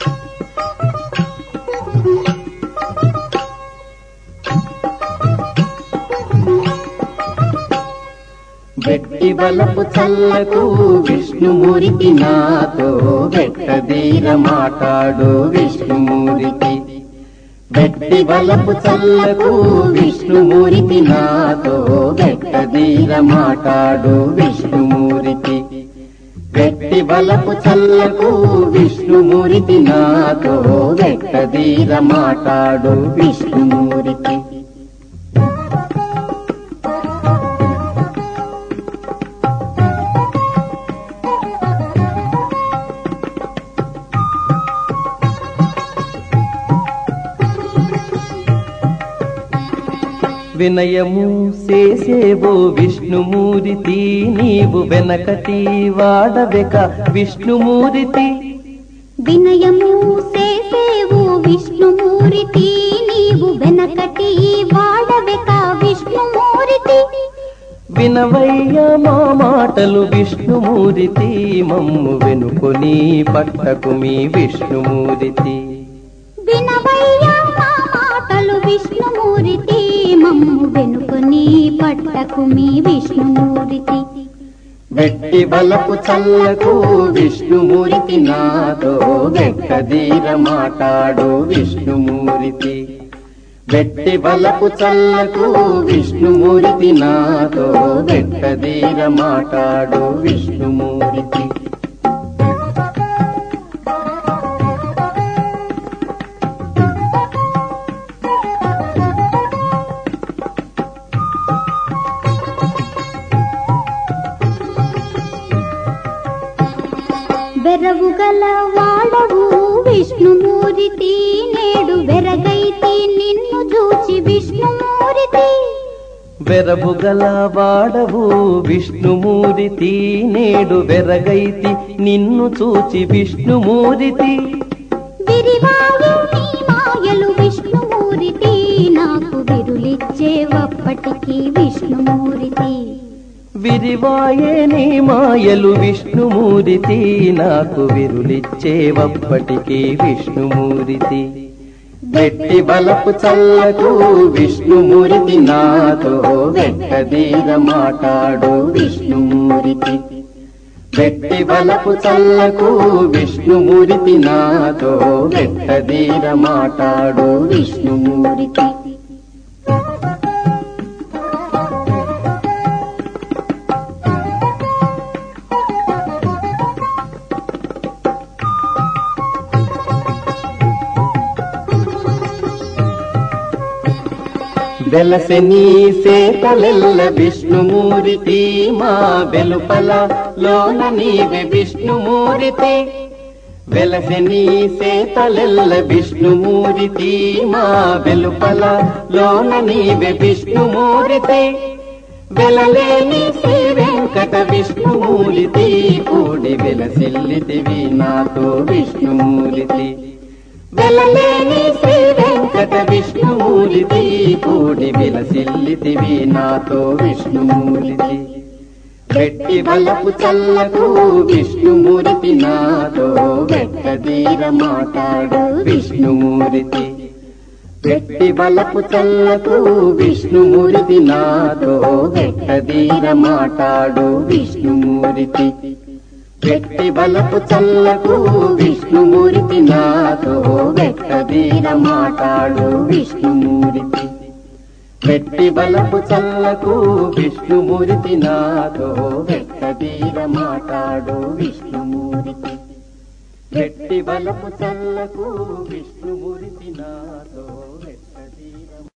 వెట్టి బలపు చల్లకు విష్ణుమూరికి నాతో వెట్టదీర మాట్లాడు విష్ణుమూరికి వెట్టి బలపు చల్లకు విష్ణుమూరికి నాతో వెట్టదీర మాట్లాడు విష్ణుమూరికి వెట్టి బలపు చల్లకు విష్ణుమూరికి నాతో వెట్టదీర మాట్లాడు విష్ణుమూరికి వినయము చేసేవో విష్ణుమూరితి నీవు వెనకటి వాడవెక విష్ణుమూరితి వినయము చేసేవు విష్ణుమూరితి నీవు వెనకటి వాడవెక విష్ణుమూరితి వినవయ్య మా మాటలు విష్ణుమూరితి మమ్ము వెనుకొని పట్టకు మీ విష్ణుమూరితి వినవయ్యా మా మాటలు విష్ణుమూరితి మమ్ము వెనుకొని పట్టకు మీ విష్ణుమూరితి వెట్టి బలపు చల్లకు విష్ణుమూర్తి నాతో వెట్టదీర మాట్లాడు విష్ణుమూర్తి వెట్టి బలపు చల్లకు విష్ణుమూర్తి నాతో వెట్టదీర మాట్లాడు విష్ణుమూర్తి వెరవు గల వాడవు విష్ణుమూరితి నేడు వెరగైతి నిన్ను చూచి విష్ణుమూరితి వెరబు గల వాడవు విష్ణుమూరితి నేడు వెరగైతి నిన్ను చూచి విష్ణుమూరితి విరివాయు నీ మాయలు విష్ణుమూరితి నాకు విరులిచ్చేవప్పటికి విష్ణుమూరితి విరివాయే నీ మాయలు విష్ణుమూరితి నాకు విరులిచ్చేవప్పటికీ విష్ణుమూరితి వెట్టి బలపు చల్లకు విష్ణుమూర్తి నాతో వెట్టదీర మాట్లాడు విష్ణుమూర్తి వెట్టి బలపు చల్లకు విష్ణుమూర్తి నాతో వెట్టదీర మాట్లాడు విష్ణుమూర్తి వెలసెని సేతలెల్ల విష్ణుమూర్తి మా వెలుపల లోన నీవే విష్ణుమూర్తి వెలసెని సేతలెల్ల విష్ణుమూర్తి మా వెలుపల లోన నీవే విష్ణుమూర్తి వెలలేని శ్రీ వెంకట విష్ణుమూర్తి కూడి వెలసిల్లితివి నాతో విష్ణుమూర్తి వెలలేని శ్రీ వెంకట విష్ణుమూర్తి కూడి విలసిల్లితివి నాతో విష్ణుమూర్తి వెట్టి బలపు చల్లకు విష్ణుమూర్తి నాతో వెట్టదీర మాట్లాడు విష్ణుమూర్తి వెట్టి బలపు చల్లకు విష్ణుమూర్తి నాతో వెట్టదీర మాట్లాడు విష్ణుమూర్తి వెట్టి బలపు చల్లకు విష్ణుమూర్తి నాతో వెట్టదీర మాట్లాడు విష్ణుమూర్తి వెట్టి బలపు చల్లకు విష్ణుమూర్తి నాతో వెట్టదీర మాట్లాడు విష్ణుమూర్తి వెట్టి బలపు చల్లకు విష్ణుమూర్తి నాతో వెట్టదీర